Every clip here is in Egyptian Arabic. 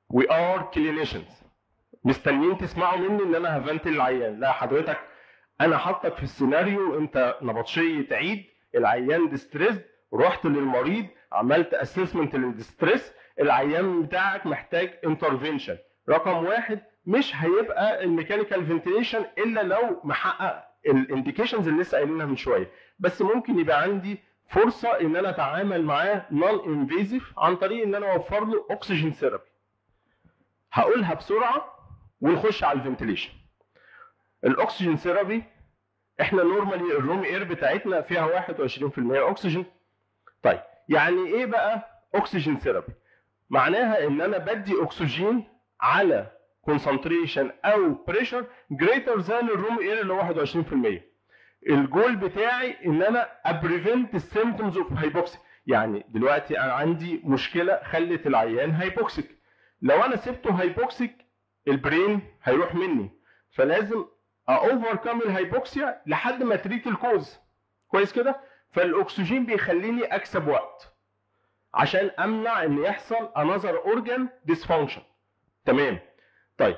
we are clinicians مستنيين تسمعوا مني ان انا هفنتل العيان لا حضرتك انا حاطك في السيناريو انت نبطشيه عيد العيان ديستريس رحت للمريض عملت اسسمنت للديستريس العيان بتاعك محتاج انترفنشن رقم واحد مش هيبقى الميكانيكال فنتيليشن الا لو محقق الانديكيشنز اللي لسه قايلينها من شويه بس ممكن يبقى عندي فرصه ان انا اتعامل معاه نون انفيزيف عن طريق ان انا اوفر له اكسجين ثيرابي هقولها بسرعه ونخش على الفنتيليشن الاكسجين ثيرابي احنا نورمالي الروم اير بتاعتنا فيها 21% اكسجين طيب يعني ايه بقى اكسجين ثيرابي معناها ان انا بدي اكسجين على كونسنتريشن او بريشر جريتر ذان الروم اير اللي هو 21% الجول بتاعي ان انا ابريفنت السيمتومز اوف هايبوكسيك يعني دلوقتي انا عندي مشكله خلت العيان هايبوكسيك لو انا سبته هايبوكسيك البرين هيروح مني فلازم اوفركم الهايبوكسيا لحد ما تريت الكوز كويس كده فالاكسجين بيخليني اكسب وقت عشان امنع ان يحصل انذر اورجان ديسفانكشن تمام طيب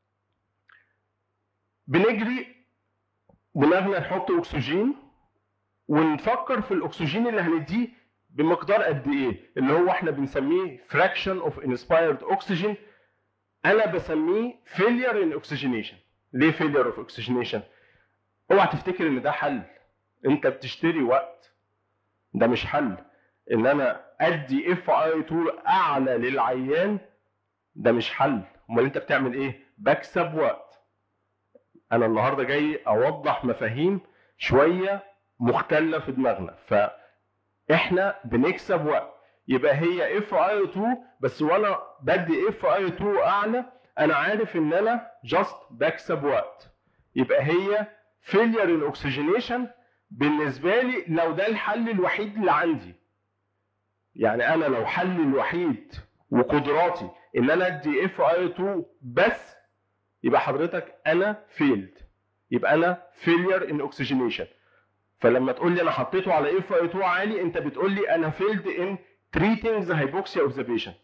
بنجري دماغنا نحط اكسجين ونفكر في الاكسجين اللي هنديه بمقدار قد ايه اللي هو احنا بنسميه fraction اوف انسبايرد اوكسجين انا بسميه failure in oxygenation ليه failure of oxygenation اوعى تفتكر ان ده حل انت بتشتري وقت ده مش حل ان انا ادي اف اي 2 اعلى للعيان ده مش حل امال انت بتعمل ايه بكسب وقت انا النهارده جاي اوضح مفاهيم شويه مختله في دماغنا فاحنا بنكسب وقت يبقى هي اف اي 2 بس وانا بدي اف اي 2 اعلى انا عارف ان انا جاست بكسب وقت يبقى هي فيلير ان اوكسجينيشن بالنسبه لي لو ده الحل الوحيد اللي عندي يعني انا لو حلي الوحيد وقدراتي ان انا ادي اف اي 2 بس يبقى حضرتك انا فيلد يبقى انا فيلير ان اوكسجينيشن فلما تقول لي انا حطيته على اف اي 2 عالي انت بتقول لي انا فيلد ان treating the hypoxia of the patient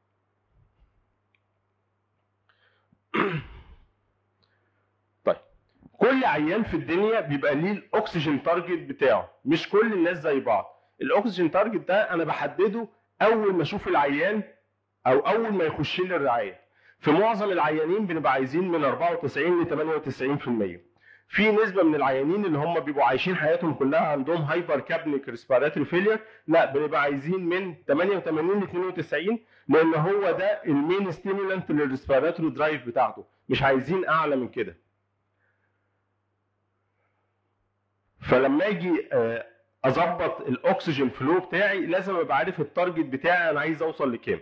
طيب كل عيان في الدنيا بيبقى ليه الاكسجين تارجت بتاعه مش كل الناس زي بعض الاكسجين تارجت ده انا بحدده اول ما اشوف العيان او اول ما يخش لي الرعايه في معظم العيانين بنبقى عايزين من 94 ل 98% في نسبه من العيانين اللي هم بيبقوا عايشين حياتهم كلها عندهم هايبر كابنيك ريسبيراتوري فيلير لا بنبقى عايزين من 88 ل 92 لان هو ده المين ستيمولانت للريسبيراتوري درايف بتاعته مش عايزين اعلى من كده فلما اجي اظبط الاكسجين فلو بتاعي لازم ابقى عارف التارجت بتاعي انا عايز اوصل لكام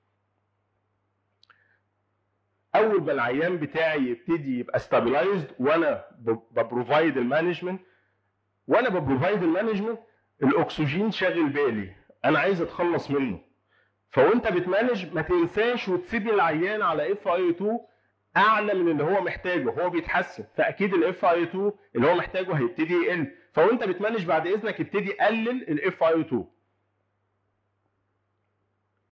اول ما العيان بتاعي يبتدي يبقى ستابلايزد وانا ببروفايد المانجمنت وانا ببروفايد المانجمنت الاكسجين شاغل بالي انا عايز اتخلص منه فوانت بتمانج ما تنساش وتسيب العيان على اف اي 2 اعلى من اللي هو محتاجه هو بيتحسن فاكيد الاف اي 2 اللي هو محتاجه هيبتدي يقل فوانت بتمانج بعد اذنك ابتدي قلل الاف اي 2